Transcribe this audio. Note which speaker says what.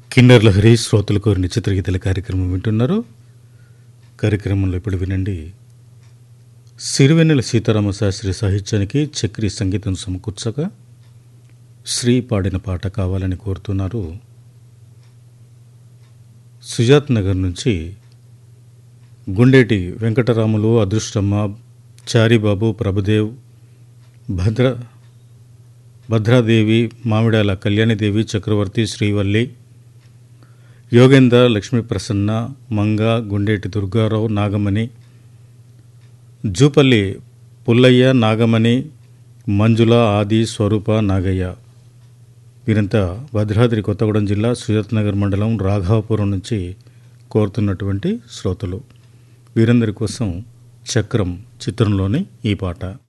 Speaker 1: కిన్నర్ లహరి శ్రోతలు కోరిన చిత్రగీతల కార్యక్రమం వింటున్నారు కార్యక్రమంలో ఇప్పుడు వినండి సిరివెన్నెల సీతారామ శాస్త్రి సాహిత్యానికి చక్రి సంగీతం సమకూర్చగా శ్రీ పాడిన పాట కావాలని కోరుతున్నారు సుజాత్ నగర్ నుంచి గుండేటి వెంకటరాములు అదృష్టమ్మ చారిబాబు ప్రభుదేవ్ భద్ర భద్రాదేవి మామిడాల కళ్యాణిదేవి చక్రవర్తి శ్రీవల్లి యోగేందర్ లక్ష్మీ ప్రసన్న మంగ గుండేటి దుర్గారావు నాగమణి జూపల్లి పుల్లయ్య నాగమణి మంజుల ఆది స్వరూప నాగయ్య వీరంతా భద్రాద్రి కొత్తగూడెం జిల్లా సుజాత్ నగర్ మండలం రాఘాపురం నుంచి కోరుతున్నటువంటి శ్రోతలు వీరందరి కోసం చక్రం చిత్రంలోని ఈ పాట